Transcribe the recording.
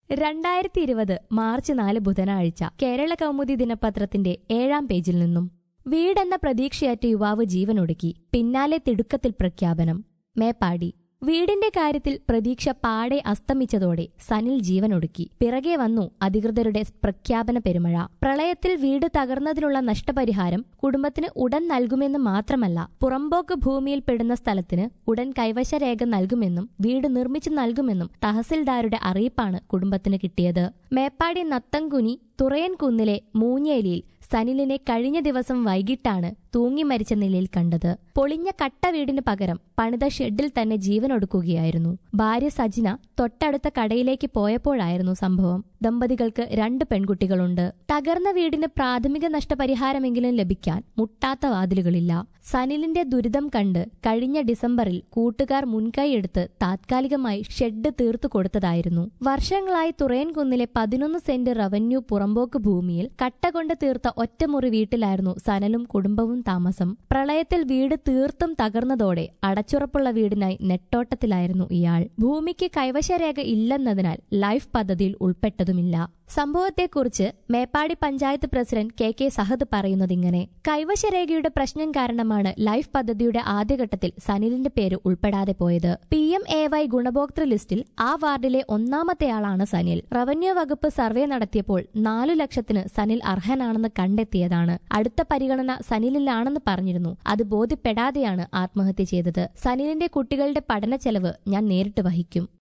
രണ്ടായിരത്തി ഇരുപത് മാർച്ച് നാല് ബുധനാഴ്ച കേരള കൗമുദി ദിനപത്രത്തിന്റെ ഏഴാം പേജിൽ നിന്നും വീടെന്ന പ്രതീക്ഷയറ്റ യുവാവ് ജീവനൊടുക്കി പിന്നാലെ തിടുക്കത്തിൽ പ്രഖ്യാപനം മേപ്പാടി വീടിന്റെ കാര്യത്തിൽ പ്രതീക്ഷ പാടെ അസ്തമിച്ചതോടെ സനിൽ ജീവനൊടുക്കി പിറകെ വന്നു അധികൃതരുടെ പ്രഖ്യാപന പെരുമഴ പ്രളയത്തിൽ വീട് തകർന്നതിനുള്ള നഷ്ടപരിഹാരം കുടുംബത്തിന് ഉടൻ നൽകുമെന്ന് മാത്രമല്ല പുറമ്പോക്ക് ഭൂമിയിൽ പെടുന്ന സ്ഥലത്തിന് ഉടൻ കൈവശരേഖ നൽകുമെന്നും വീട് നിർമ്മിച്ചു നൽകുമെന്നും തഹസിൽദാരുടെ അറിയിപ്പാണ് കുടുംബത്തിന് കിട്ടിയത് മേപ്പാടി നത്തംകുനി തുറയൻകുന്നിലെ മൂഞ്ഞേലിയിൽ സനിലിനെ കഴിഞ്ഞ ദിവസം വൈകിട്ടാണ് തൂങ്ങി മരിച്ച നിലയിൽ കണ്ടത് പൊളിഞ്ഞ കട്ട വീടിന് പകരം പണിത ഷെഡിൽ തന്നെ ജീവനൊടുക്കുകയായിരുന്നു ഭാര്യ സജിന തൊട്ടടുത്ത കടയിലേക്ക് പോയപ്പോഴായിരുന്നു സംഭവം ദമ്പതികൾക്ക് രണ്ട് പെൺകുട്ടികളുണ്ട് തകർന്ന വീടിന് പ്രാഥമിക നഷ്ടപരിഹാരമെങ്കിലും ലഭിക്കാൻ മുട്ടാത്ത വാതിലുകളില്ല സനിലിന്റെ ദുരിതം കണ്ട് കഴിഞ്ഞ ഡിസംബറിൽ കൂട്ടുകാർ മുൻകൈയെടുത്ത് താത്കാലികമായി ഷെഡ് തീർത്തു കൊടുത്തതായിരുന്നു വർഷങ്ങളായി തുറയൻകുന്നിലെ പതിനൊന്ന് സെന്റ് റവന്യൂ പുറമ്പോക്ക് ഭൂമിയിൽ കട്ട കൊണ്ട് തീർത്ത ഒറ്റമുറി വീട്ടിലായിരുന്നു സനലും കുടുംബവും താമസം പ്രളയത്തിൽ വീട് തീർത്തും തകർന്നതോടെ അടച്ചുറപ്പുള്ള വീടിനായി നെട്ടോട്ടത്തിലായിരുന്നു ഇയാൾ ഭൂമിക്ക് കൈവശരേഖ ഇല്ലെന്നതിനാൽ ലൈഫ് പദ്ധതിയിൽ ഉൾപ്പെട്ടതുമില്ല സംഭവത്തെക്കുറിച്ച് Meppadi panchayat president K K Sahad പറയുന്നതിങ്ങനെ കൈവശരേഖയുടെ പ്രശ്നം കാരണമാണ് ലൈഫ് പദ്ധതിയുടെ ആദ്യഘട്ടത്തിൽ സനിലിന്റെ പേര് ഉൾപ്പെടാതെ പോയത് പി എം എ വൈ ഗുണഭോക്തൃ ലിസ്റ്റിൽ ആ വാർഡിലെ ഒന്നാമത്തെയാളാണ് സനിൽ റവന്യൂ വകുപ്പ് സർവേ നടത്തിയപ്പോൾ നാലു ലക്ഷത്തിന് സനിൽ അർഹനാണെന്ന് കണ്ടെത്തിയതാണ് അടുത്ത പരിഗണന സനിലിലാണെന്ന് പറഞ്ഞിരുന്നു അത് ബോധ്യപ്പെടാതെയാണ് ആത്മഹത്യ ചെയ്തത് സനിലിന്റെ കുട്ടികളുടെ പഠന ചെലവ് ഞാൻ നേരിട്ട് വഹിക്കും